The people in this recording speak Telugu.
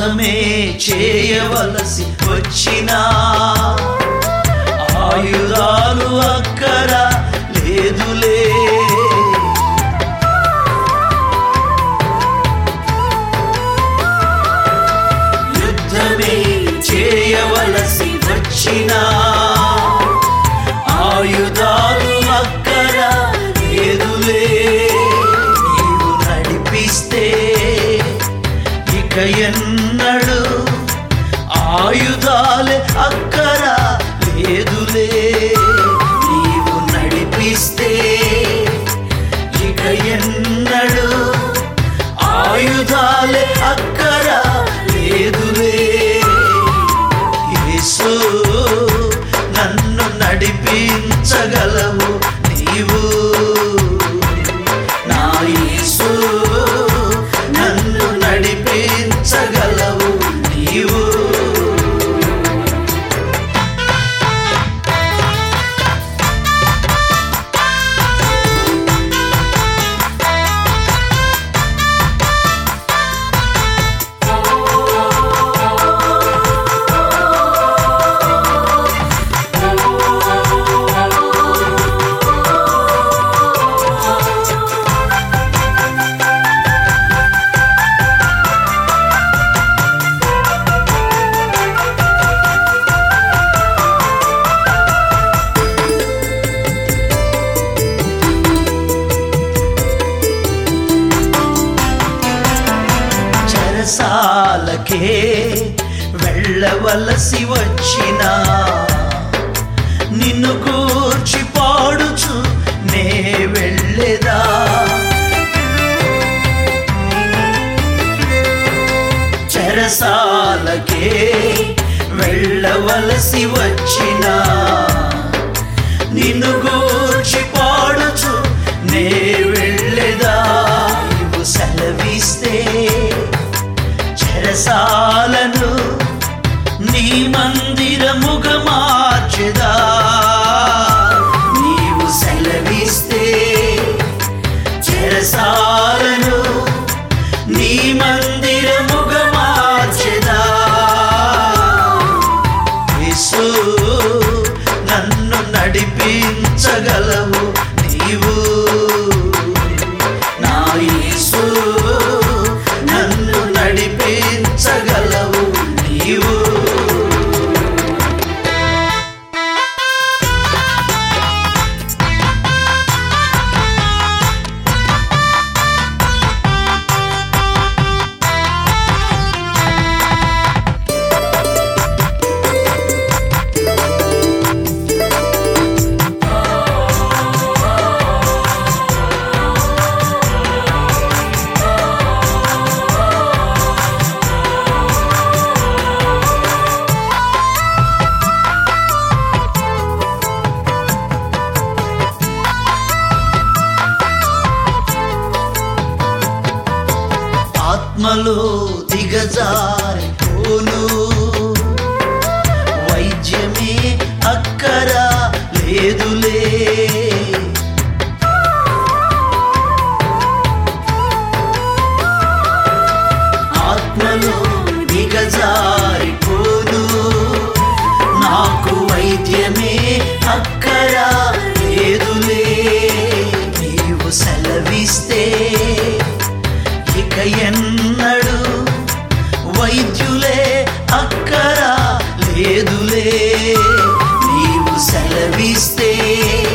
యుద్ధమే చేయవలసి వచ్చినా ఆయుధాలు అక్కర లేదులే యుద్ధమే చేయవలసి వచ్చినా ఆయుధాలు అక్కర లేదులే నీవు నడిపిస్తే ఇక ఎన్నడు ఆయుధాలే అక్కర లేదులే నీవు నడిపిస్తే ఇక ఎన్నడు ఆయుధాలే అక్కర లేదులే యేసు నన్ను నడిపించగలవు నీవు నా యేసు నన్ను నడిపించగలవు నీవు చెరసాలకే వెళ్ళవలసి వచ్చిన నిన్ను కూర్చి పాడుచు నే వెళ్ళేదా చెరసాలకే వెళ్ళవలసి వచ్చిన నిన్ను గూర్చి పాడుచు నే వెళ్ళేదా నీవు సెలవిస్తే చెరసాలను నీ మందిరముగా మార్చెదా నీవు సెలవిస్తే చెరసాలను నీ మందిరముగా మార్చెదా యేసు నన్ను నడిపించగలవు నీవు నా యేసు నన్ను నడిపించగలవు నీవు ఆత్మలో దిగజారిపోను వైద్యమే అక్కర లేదులే ఆత్మలో దిగజారిపోను నాకు వైద్యమే అక్కర లేదులే నీవు సెలవిస్తే ఇక ఎన్నడు వైద్యులే అక్కర లేదులే నీవు సెలవిస్తే